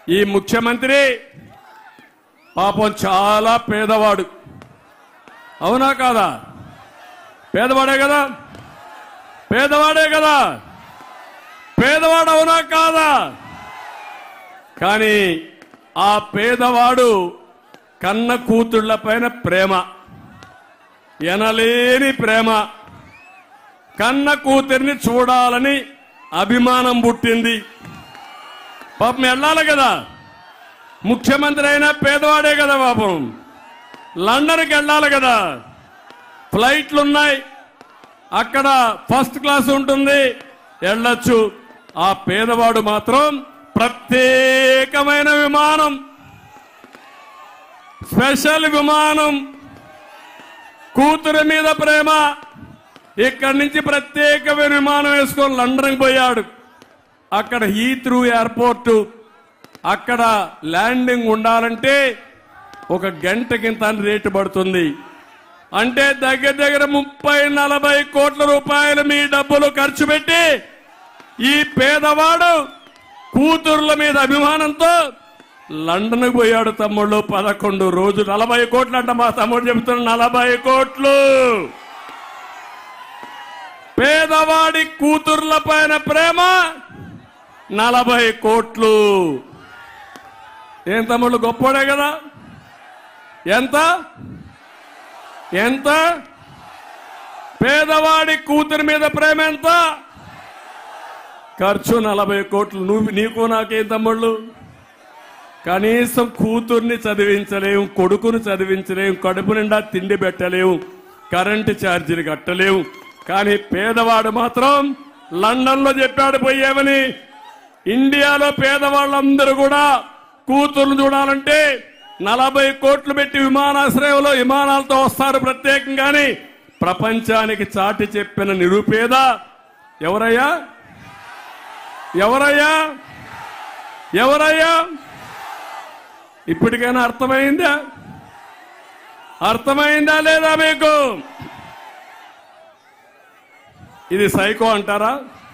ఈ ముఖ్యమంత్రి పాపం చాలా పేదవాడు అవునా కాదా పేదవాడే కదా పేదవాడే కదా పేదవాడు అవునా కాదా కానీ ఆ పేదవాడు కన్న కూతుళ్ళ పైన ప్రేమ ఎనలేని ప్రేమ కన్న కూతుర్ని చూడాలని అభిమానం పుట్టింది పాపం వెళ్ళాలి కదా ముఖ్యమంత్రి అయినా పేదవాడే కదా పాపం లండన్కి వెళ్ళాలి కదా ఫ్లైట్లు ఉన్నాయి అక్కడ ఫస్ట్ క్లాస్ ఉంటుంది వెళ్ళొచ్చు ఆ పేదవాడు మాత్రం ప్రత్యేకమైన విమానం స్పెషల్ విమానం కూతురు మీద ప్రేమ ఇక్కడి నుంచి ప్రత్యేకమైన విమానం వేసుకొని లండన్కి పోయాడు అక్కడ హీత్రూ ఎయిర్పోర్టు అక్కడ ల్యాండింగ్ ఉండాలంటే ఒక గంటకింత అని రేటు పడుతుంది అంటే దగ్గర దగ్గర ముప్పై నలభై కోట్ల రూపాయలు మీ డబ్బులు ఖర్చు పెట్టి ఈ పేదవాడు కూతుర్ల మీద అభిమానంతో లండన్కి పోయాడు తమ్ముళ్ళు పదకొండు రోజు నలభై కోట్లు అంట మా తమ్ముడు చెబుతున్న నలభై కోట్లు పేదవాడి కూతుర్ల పైన ప్రేమ నలభై కోట్లు ఏం తమ్ముళ్ళు గొప్పోడే కదా ఎంత ఎంత పేదవాడి కూతురి మీద ప్రేమ ఎంత ఖర్చు నలభై కోట్లు నువ్వు నీకు నాకేం తమ్ముళ్ళు కనీసం కూతుర్ని చదివించలేము కొడుకుని చదివించలేము కడుపు నిండా తిండి పెట్టలేము కరెంటు ఛార్జీలు కట్టలేము కానీ పేదవాడు మాత్రం లండన్లో చెప్పాడు పోయేమని ఇండియాలో పేదవాళ్ళందరూ కూడా కూతుర్లు చూడాలంటే నలభై కోట్లు పెట్టి విమానాశ్రయంలో విమానాలతో వస్తారు ప్రత్యేకంగాని ప్రపంచానికి చాటి చెప్పిన నిరుపేద ఎవరయ్యా ఎవరయ్యా ఎవరయ్యా ఇప్పటికైనా అర్థమైందా అర్థమైందా లేదా మీకు ఇది సైకో అంటారా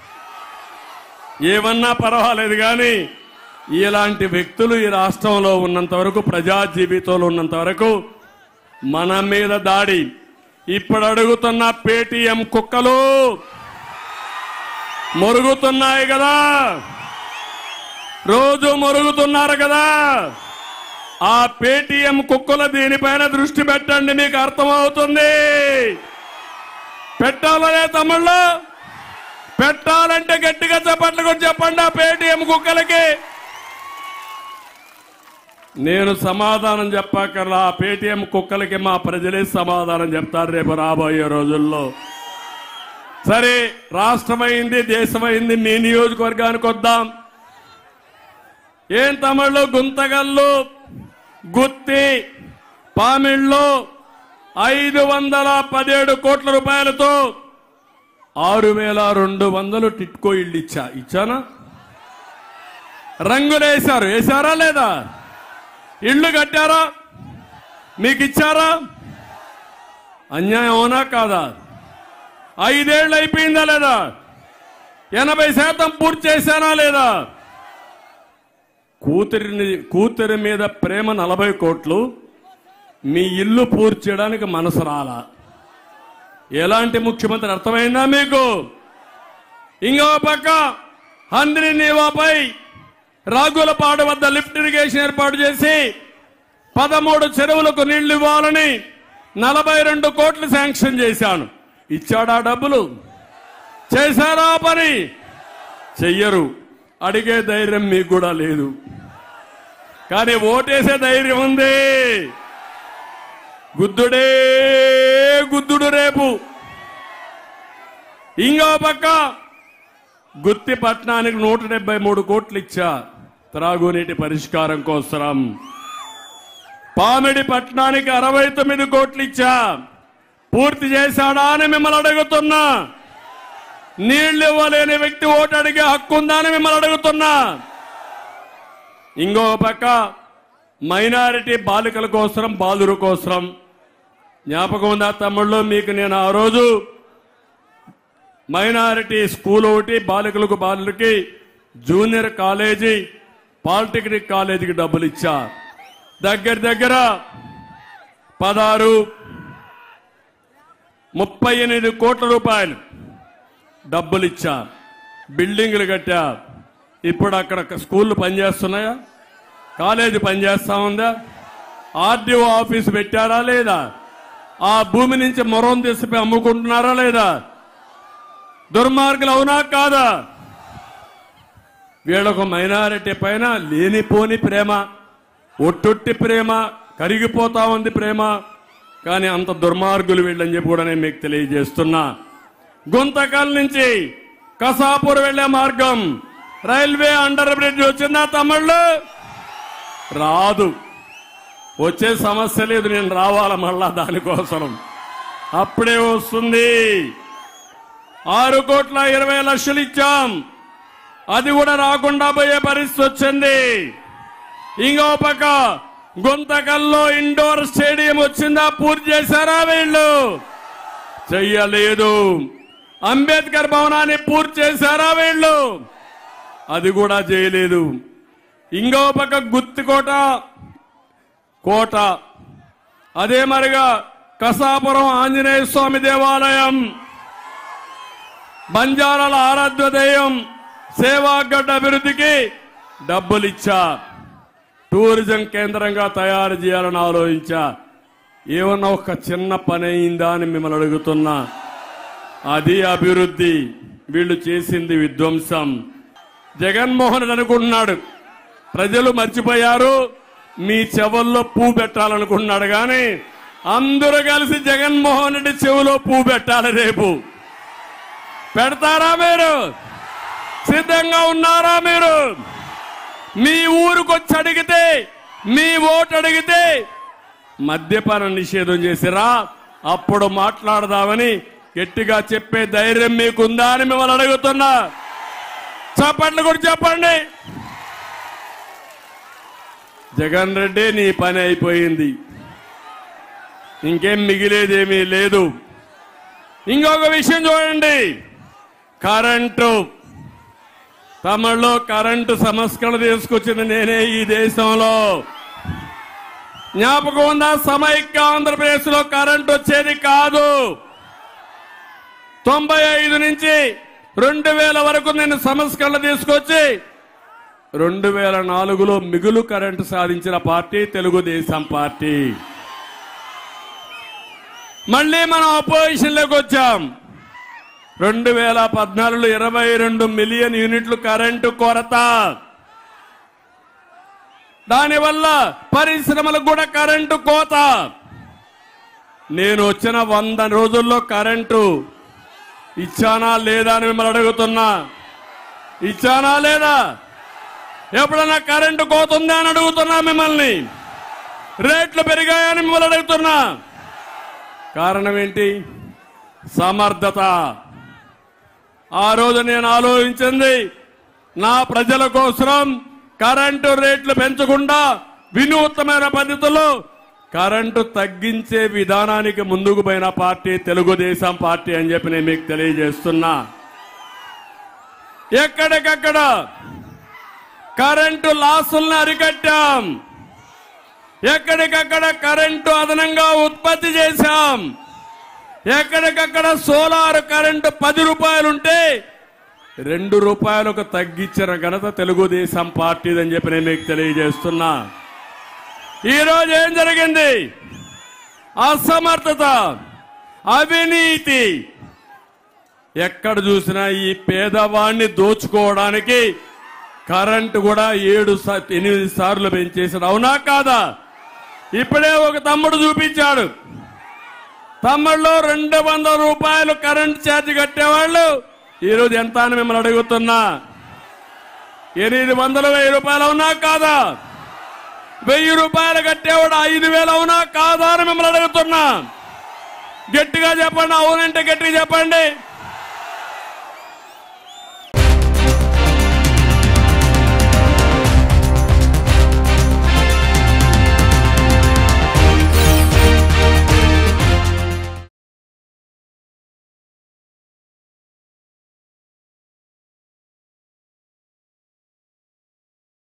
ఏమన్నా పర్వాలేదు కానీ ఇలాంటి వ్యక్తులు ఈ రాష్ట్రంలో ఉన్నంత వరకు ప్రజా జీవితంలో ఉన్నంత వరకు మన మీద దాడి ఇప్పుడు అడుగుతున్న పేటీఎం కుక్కలు మొరుగుతున్నాయి కదా రోజు మొరుగుతున్నారు కదా ఆ పేటీఎం కుక్కల దీనిపైన దృష్టి పెట్టండి మీకు అర్థమవుతుంది పెట్టాలనే తమ్ముళ్ళు పెట్టాలంటే గట్టిగా చెప్పట్లు కూడా చెప్పండి ఆ పేటీఎం కుక్కలకి నేను సమాధానం చెప్పక్కర్లా ఆ పేటీఎం కుక్కలకి మా ప్రజలే సమాధానం చెప్తారు రేపు రాబోయే రోజుల్లో సరే రాష్ట్రమైంది దేశమైంది మీ నియోజకవర్గానికి వద్దాం ఏం తమిళ్ళు గుంతగల్లు గుత్తి పామిళ్ళు ఐదు వందల పదిహేడు కోట్ల రూపాయలతో ఆరు వేల రెండు వందలు టిట్కో ఇళ్ళు ఇచ్చా ఇచ్చానా రంగులేశారు వేశారా లేదా ఇళ్ళు కట్టారా మీకు ఇచ్చారా అన్యాయం అవునా కాదా ఐదేళ్ళు అయిపోయిందా లేదా ఎనభై శాతం పూర్తి చేశానా లేదా కూతురిని కూతురి మీద ప్రేమ నలభై కోట్లు మీ ఇల్లు పూర్తి చేయడానికి మనసు రాలా ఎలాంటి ముఖ్యమంత్రి అర్థమైందా మీకు ఇంకో పక్క హంద్రి నీవాపై రాగులపాడు వద్ద లిఫ్ట్ ఇరిగేషన్ ఏర్పాటు చేసి పదమూడు చెరువులకు నీళ్లు ఇవ్వాలని నలభై రెండు కోట్లు శాంక్షన్ చేశాను ఇచ్చాడా డబ్బులు చేశారా ఆ పని చెయ్యరు అడిగే ధైర్యం మీకు కూడా లేదు కానీ ఓటేసే ధైర్యం ఉంది గుద్దుడే గుద్దుడు రేపు ఇంకో పక్క గుత్తి పట్టణానికి నూట డెబ్బై మూడు కోట్లు ఇచ్చా త్రాగునీటి పరిష్కారం కోసం పామిడి పట్టణానికి అరవై తొమ్మిది కోట్లు ఇచ్చా పూర్తి చేశాడా అని మిమ్మల్ని అడుగుతున్నా నీళ్లు ఇవ్వలేని వ్యక్తి ఓటు అడిగే హక్కు ఉందా అని మిమ్మల్ని అడుగుతున్నా ఇంకో పక్క మైనారిటీ బాలికల కోసం బాలుర కోసం జ్ఞాపకం ఉందా తమ్ముళ్ళు మీకు నేను ఆ రోజు మైనారిటీ స్కూల్ ఒకటి బాలికలకు బాలులకి జూనియర్ కాలేజీ పాలిటెక్నిక్ కాలేజీకి డబ్బులు ఇచ్చా దగ్గర దగ్గర పదహారు ముప్పై ఎనిమిది కోట్ల రూపాయలు డబ్బులు ఇచ్చా బిల్డింగులు కట్టా ఇప్పుడు అక్కడ స్కూళ్ళు పనిచేస్తున్నాయా కాలేజీ పనిచేస్తా ఉందా ఆర్డీఓ ఆఫీస్ పెట్టారా లేదా ఆ భూమి నుంచి మొరం తీసిపోయి అమ్ముకుంటున్నారా లేదా దుర్మార్గులు అవునా కాదా వీళ్ళకు మైనారిటీ పైన లేనిపోని ప్రేమ ఒట్టొట్టి ప్రేమ కరిగిపోతా ఉంది ప్రేమ కానీ అంత దుర్మార్గులు వీళ్ళని చెప్పి కూడా నేను మీకు తెలియజేస్తున్నా గుంతకల్ నుంచి కసాపూర్ వెళ్లే మార్గం రైల్వే అండర్ బ్రిడ్జ్ వచ్చిందా తమిళ్ళు రాదు వచ్చే సమస్య లేదు నేను రావాల మళ్ళా దానికోసం అప్పుడే వస్తుంది ఆరు కోట్ల ఇరవై లక్షలు ఇచ్చాం అది కూడా రాకుండా పోయే పరిస్థితి వచ్చింది ఇంకో పక్క గుంతకల్లో ఇండోర్ స్టేడియం వచ్చిందా పూర్తి చేశారా వీళ్ళు చెయ్యలేదు అంబేద్కర్ భవనాన్ని పూర్తి చేశారా వీళ్ళు అది కూడా చేయలేదు ఇంకో పక్క గుత్తికోట కోట అదే మరిగా కసాపురం ఆంజనేయ స్వామి దేవాలయం బంజారాల ఆరాధ్య దైవం సేవాగడ్డ అభివృద్ధికి డబ్బులిచ్చా టూరిజం కేంద్రంగా తయారు చేయాలని ఆలోచించా ఏమన్నా ఒక చిన్న పని అయిందా అని మిమ్మల్ని అడుగుతున్నా అది అభివృద్ధి వీళ్ళు చేసింది విధ్వంసం జగన్మోహన్ రెడ్డి అనుకుంటున్నాడు ప్రజలు మర్చిపోయారు మీ చెవుల్లో పూ పెట్టాలనుకుంటున్నాడు కానీ అందరూ కలిసి జగన్మోహన్ రెడ్డి చెవులో పూ పెట్టాలి రేపు పెడతారా మీరు సిద్ధంగా ఉన్నారా మీరు మీ ఊరుకొచ్చి అడిగితే మీ ఓటు అడిగితే మద్యపాన నిషేధం చేసిరా అప్పుడు మాట్లాడదామని గట్టిగా చెప్పే ధైర్యం మీకుందా అని మిమ్మల్ని అడుగుతున్నా చెప్పండి కూడా చెప్పండి జగన్ రెడ్డి నీ పని అయిపోయింది ఇంకేం మిగిలేదేమీ లేదు ఇంకొక విషయం చూడండి కరెంటు తమిళలో కరెంటు సంస్కరణ తీసుకొచ్చింది నేనే ఈ దేశంలో జ్ఞాపకం ఉందా సమైక్య ఆంధ్రప్రదేశ్ లో కరెంట్ వచ్చేది కాదు తొంభై ఐదు నుంచి రెండు వేల వరకు నేను సంస్కరణ తీసుకొచ్చి రెండు వేల నాలుగులో మిగులు కరెంటు సాధించిన పార్టీ తెలుగుదేశం పార్టీ మళ్ళీ మనం అపోజిషన్ లోకి వచ్చాం రెండు వేల పద్నాలుగులో ఇరవై రెండు మిలియన్ యూనిట్లు కరెంటు కొరత దానివల్ల పరిశ్రమలకు కూడా కరెంటు కోత నేను వచ్చిన వంద రోజుల్లో కరెంటు ఇచ్చానా లేదా అని మిమ్మల్ని అడుగుతున్నా ఇచ్చానా లేదా ఎప్పుడన్నా కరెంటు కోత ఉందా అని అడుగుతున్నా మిమ్మల్ని రేట్లు పెరిగాయని మిమ్మల్ని అడుగుతున్నా కారణం ఏంటి సమర్థత ఆ రోజు నేను ఆలోచించింది నా ప్రజల కోసం కరెంటు రేట్లు పెంచకుండా వినూత్నమైన పద్ధతిలో కరెంటు తగ్గించే విధానానికి ముందుకు పోయిన పార్టీ తెలుగుదేశం పార్టీ అని చెప్పి నేను మీకు తెలియజేస్తున్నా ఎక్కడికక్కడ కరెంటు లాసులను అరికట్టాం ఎక్కడికక్కడ కరెంటు అదనంగా ఉత్పత్తి చేశాం ఎక్కడికక్కడ సోలార్ కరెంటు పది రూపాయలుంటే రెండు రూపాయలకు తగ్గించిన ఘనత తెలుగుదేశం పార్టీదని చెప్పి నేను మీకు తెలియజేస్తున్నా ఈ రోజు ఏం జరిగింది అసమర్థత అవినీతి ఎక్కడ చూసినా ఈ పేదవాణ్ణి దోచుకోవడానికి కరెంటు కూడా ఏడు సా- ఎనిమిది సార్లు పెంచేసాడు అవునా కాదా ఇప్పుడే ఒక తమ్ముడు చూపించాడు తమ్ముళ్ళు రెండు వందల రూపాయలు కరెంట్ ఛార్జ్ కట్టేవాళ్ళు ఈరోజు ఎంత అని మిమ్మల్ని అడుగుతున్నా ఎనిమిది వందలు వెయ్యి రూపాయలు అవునా కాదా వెయ్యి రూపాయలు కట్టేవాడు ఐదు వేలు అవునా కాదా అని మిమ్మల్ని అడుగుతున్నా గట్టిగా చెప్పండి అవునంటే గట్టిగా చెప్పండి